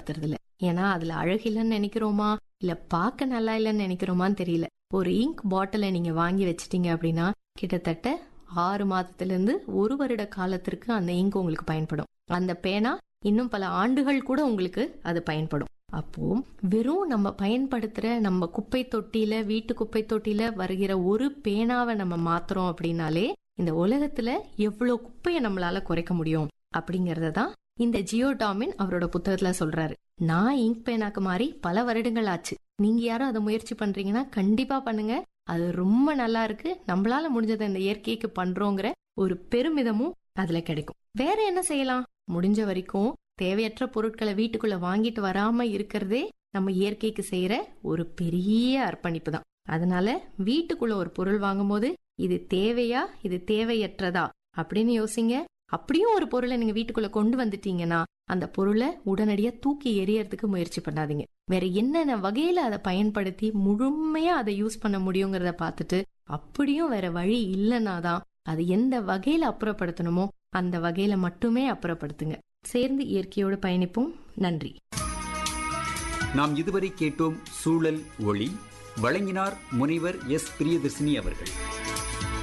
பயன்படுத்துறது இல்ல ஏன்னா அதுல அழகு இல்லைன்னு நினைக்கிறோமா இல்ல பார்க்க நல்லா இல்லைன்னு நினைக்கிறோமான்னு தெரியல ஒரு இங்க் பாட்டிலை நீங்க வாங்கி வச்சிட்டீங்க அப்படின்னா கிட்டத்தட்ட ஆறு மாதத்துல இருந்து ஒரு வருட காலத்திற்கு அந்த இங்க் உங்களுக்கு பயன்படும் அந்த பேனா இன்னும் பல ஆண்டுகள் கூட உங்களுக்கு அது பயன்படும் அப்போ வெறும் நம்ம பயன்படுத்துற நம்ம குப்பை தொட்டியில வீட்டு குப்பை தொட்டியில வருகிற ஒரு பேனாவை நம்ம மாத்துறோம் அப்படின்னாலே இந்த உலகத்துல எவ்வளவு குப்பையை நம்மளால குறைக்க முடியும் அப்படிங்கறத தான் இந்த ஜியோடாமின் அவரோட புத்தகத்துல சொல்றாரு நான் இங்க் பேனாக்கு மாறி பல வருடங்கள் ஆச்சு நீங்க யாரும் அதை முயற்சி பண்றீங்கன்னா கண்டிப்பா பண்ணுங்க அது ரொம்ப நல்லா இருக்கு நம்மளால முடிஞ்சதை இந்த இயற்கைக்கு பண்றோங்கிற ஒரு பெருமிதமும் அதுல கிடைக்கும் வேற என்ன செய்யலாம் முடிஞ்ச வரைக்கும் தேவையற்ற பொருட்களை வீட்டுக்குள்ள வாங்கிட்டு வராம இருக்கிறதே நம்ம இயற்கைக்கு செய்யற ஒரு பெரிய அர்ப்பணிப்பு தான் அதனால வீட்டுக்குள்ள ஒரு பொருள் வாங்கும்போது இது தேவையா இது தேவையற்றதா அப்படின்னு யோசிங்க அப்படியும் ஒரு பொருளை நீங்க வீட்டுக்குள்ள கொண்டு வந்துட்டீங்கன்னா அந்த பொருளை உடனடியா தூக்கி எறியறதுக்கு முயற்சி பண்ணாதீங்க வேற என்னென்ன வகையில அதை பயன்படுத்தி முழுமையா அதை யூஸ் பண்ண முடியுங்கிறத பார்த்துட்டு அப்படியும் வேற வழி இல்லைனாதான் அது எந்த வகையில அப்புறப்படுத்தணுமோ அந்த வகையில மட்டுமே அப்புறப்படுத்துங்க சேர்ந்து இயற்கையோடு பயணிப்போம் நன்றி நாம் இதுவரை கேட்டோம் சூழல் ஒளி வழங்கினார் முனைவர் எஸ் பிரியதர்சினி அவர்கள்